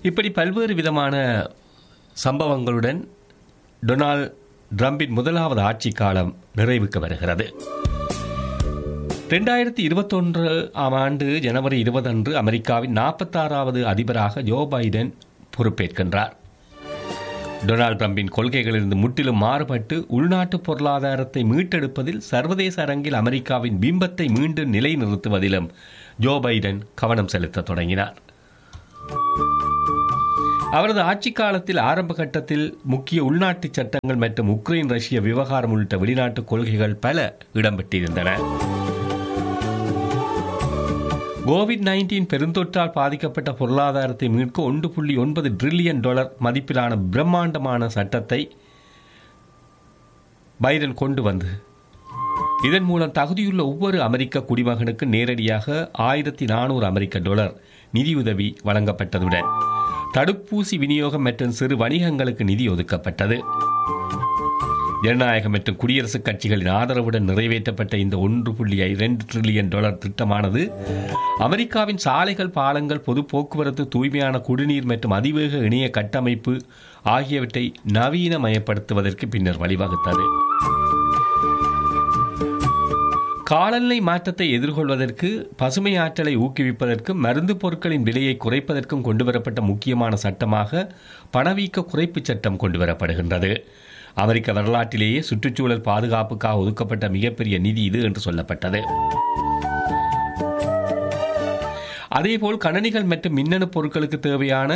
இப்படி பல்வேறு விதமான சம்பவங்களுடன் டொனால்ட் ட்ரம்பின் முதலாவது ஆட்சி காலம் நிறைவுக்கு வருகிறது ரெண்டாயிரத்தி இருபத்தொன்று ஆம் ஆண்டு ஜனவரி இருபது அன்று அமெரிக்காவின் நாற்பத்தாறாவது அதிபராக ஜோ பைடன் பொறுப்பேற்கின்றார் டொனால்ட் ட்ரம்பின் கொள்கைகளிலிருந்து முற்றிலும் மாறுபட்டு உள்நாட்டு பொருளாதாரத்தை மீட்டெடுப்பதில் சர்வதேச அரங்கில் அமெரிக்காவின் பிம்பத்தை மீண்டும் நிலைநிறுத்துவதிலும் ஜோ பைடன் கவனம் செலுத்தத் தொடங்கினார் அவரது ஆட்சி காலத்தில் ஆரம்ப கட்டத்தில் முக்கிய உள்நாட்டு சட்டங்கள் மற்றும் உக்ரைன் ரஷ்ய விவகாரம் உள்ளிட்ட வெளிநாட்டு கொள்கைகள் பல இடம்பெற்றிருந்தன கோவிட் நைன்டீன் பெருந்தொற்றால் பாதிக்கப்பட்ட பொருளாதாரத்தை மீட்க ஒன்று புள்ளி ஒன்பது ட்ரில்லியன் டாலர் மதிப்பிலான பிரம்மாண்டமான சட்டத்தை பைடன் கொண்டு வந்து இதன் மூலம் தகுதியுள்ள ஒவ்வொரு அமெரிக்க குடிமகனுக்கு நேரடியாக ஆயிரத்தி நானூறு அமெரிக்க டாலர் நிதியுதவி வழங்கப்பட்டதுடன் தடுப்பூசி விநியோகம் மற்றும் சிறு வணிகங்களுக்கு நிதி ஒதுக்கப்பட்டது ஜனநாயகம் மற்றும் குடியரசுக் கட்சிகளின் ஆதரவுடன் நிறைவேற்றப்பட்ட இந்த ஒன்று புள்ளி இரண்டு டிரில்லியன் டாலர் திட்டமானது அமெரிக்காவின் சாலைகள் பாலங்கள் பொது போக்குவரத்து தூய்மையான குடிநீர் மற்றும் அதிவேக இணைய கட்டமைப்பு ஆகியவற்றை நவீனமயப்படுத்துவதற்கு பின்னர் வழிவகுத்தது காலநிலை மாற்றத்தை எதிர்கொள்வதற்கு பசுமை ஆற்றலை ஊக்குவிப்பதற்கும் மருந்து பொருட்களின் விலையை குறைப்பதற்கும் கொண்டுவரப்பட்ட முக்கியமான சட்டமாக பணவீக்க குறைப்பு சட்டம் கொண்டுவரப்படுகின்றது அமெரிக்க வரலாற்றிலேயே சுற்றுச்சூழல் பாதுகாப்புக்காக ஒதுக்கப்பட்ட மிகப்பெரிய நிதி இது என்று சொல்லப்பட்டது அதேபோல் கணனிகள் மற்றும் மின்னணு பொருட்களுக்கு தேவையான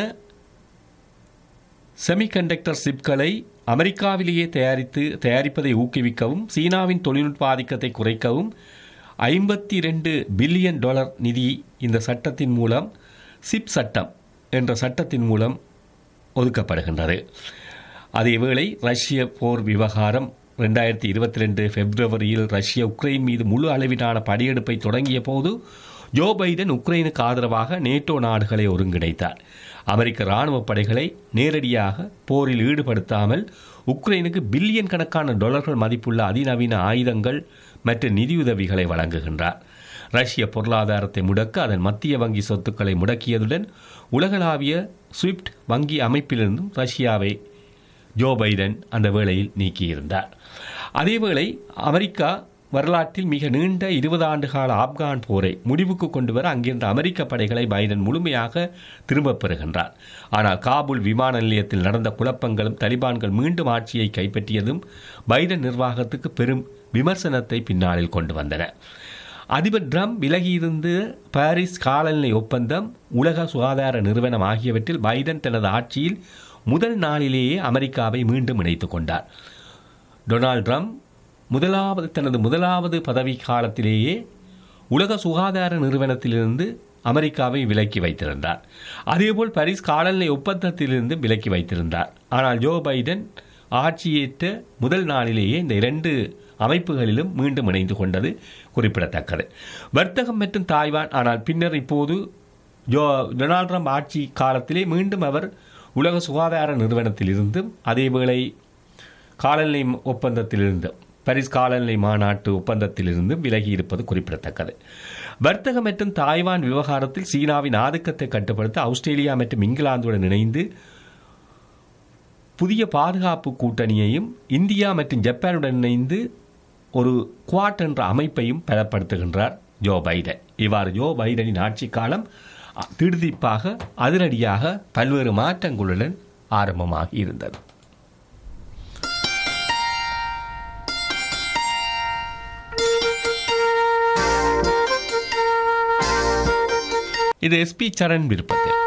செமிகண்டக்டர் சிப்களை அமெரிக்காவிலேயே தயாரித்து தயாரிப்பதை ஊக்குவிக்கவும் சீனாவின் தொழில்நுட்ப ஆதிக்கத்தை குறைக்கவும் ஐம்பத்தி ரெண்டு பில்லியன் டாலர் நிதி இந்த சட்டத்தின் மூலம் சிப் சட்டம் என்ற சட்டத்தின் மூலம் ஒதுக்கப்படுகின்றது அதேவேளை ரஷ்ய போர் விவகாரம் ரெண்டாயிரத்தி இருபத்தி ரெண்டு பிப்ரவரியில் ரஷ்யா உக்ரைன் மீது முழு அளவிலான படையெடுப்பை தொடங்கிய போது ஜோ பைடன் உக்ரைனுக்கு ஆதரவாக நேட்டோ நாடுகளை ஒருங்கிணைத்தார் அமெரிக்க ராணுவ படைகளை நேரடியாக போரில் ஈடுபடுத்தாமல் உக்ரைனுக்கு பில்லியன் கணக்கான டாலர்கள் மதிப்புள்ள அதிநவீன ஆயுதங்கள் மற்றும் நிதியுதவிகளை வழங்குகின்றார் ரஷ்ய பொருளாதாரத்தை முடக்க அதன் மத்திய வங்கி சொத்துக்களை முடக்கியதுடன் உலகளாவிய ஸ்விஃப்ட் வங்கி அமைப்பிலிருந்தும் ரஷ்யாவை ஜோ பைடன் அந்த வேளையில் நீக்கியிருந்தார் அதேவேளை அமெரிக்கா வரலாற்றில் மிக நீண்ட இருபது ஆண்டு கால ஆப்கான் போரை முடிவுக்கு கொண்டு வர அங்கிருந்த அமெரிக்க படைகளை பைடன் முழுமையாக திரும்பப் பெறுகின்றார் ஆனால் காபூல் விமான நிலையத்தில் நடந்த குழப்பங்களும் தலிபான்கள் மீண்டும் ஆட்சியை கைப்பற்றியதும் பைடன் நிர்வாகத்துக்கு பெரும் விமர்சனத்தை பின்னாளில் கொண்டு வந்தன அதிபர் ட்ரம்ப் விலகியிருந்து பாரிஸ் காலநிலை ஒப்பந்தம் உலக சுகாதார நிறுவனம் ஆகியவற்றில் பைடன் தனது ஆட்சியில் முதல் நாளிலேயே அமெரிக்காவை மீண்டும் இணைத்துக் கொண்டார் டொனால்ட் ட்ரம்ப் முதலாவது தனது முதலாவது பதவி காலத்திலேயே உலக சுகாதார நிறுவனத்திலிருந்து அமெரிக்காவை விலக்கி வைத்திருந்தார் அதேபோல் பாரிஸ் காலநிலை ஒப்பந்தத்திலிருந்து விலக்கி வைத்திருந்தார் ஆனால் ஜோ பைடன் ஆட்சியேற்ற முதல் நாளிலேயே இந்த இரண்டு அமைப்புகளிலும் மீண்டும் இணைந்து கொண்டது குறிப்பிடத்தக்கது வர்த்தகம் மற்றும் தாய்வான் ஆனால் பின்னர் இப்போது ஜோ டொனால்ட் ட்ரம்ப் ஆட்சி காலத்திலே மீண்டும் அவர் உலக சுகாதார நிறுவனத்திலிருந்தும் அதேவேளை காலநிலை ஒப்பந்தத்திலிருந்தும் பாரிஸ் காலநிலை மாநாட்டு ஒப்பந்தத்திலிருந்து விலகி இருப்பது குறிப்பிடத்தக்கது வர்த்தகம் மற்றும் தாய்வான் விவகாரத்தில் சீனாவின் ஆதிக்கத்தை கட்டுப்படுத்த ஆஸ்திரேலியா மற்றும் இங்கிலாந்துடன் இணைந்து புதிய பாதுகாப்பு கூட்டணியையும் இந்தியா மற்றும் ஜப்பானுடன் இணைந்து ஒரு குவாட் என்ற அமைப்பையும் பலப்படுத்துகின்றார் ஜோ பைடன் இவ்வாறு ஜோ பைடனின் ஆட்சி காலம் திடுதிப்பாக அதிரடியாக பல்வேறு மாற்றங்களுடன் ஆரம்பமாகி இருந்தது இது எஸ்பி சரண் விருப்பத்தில்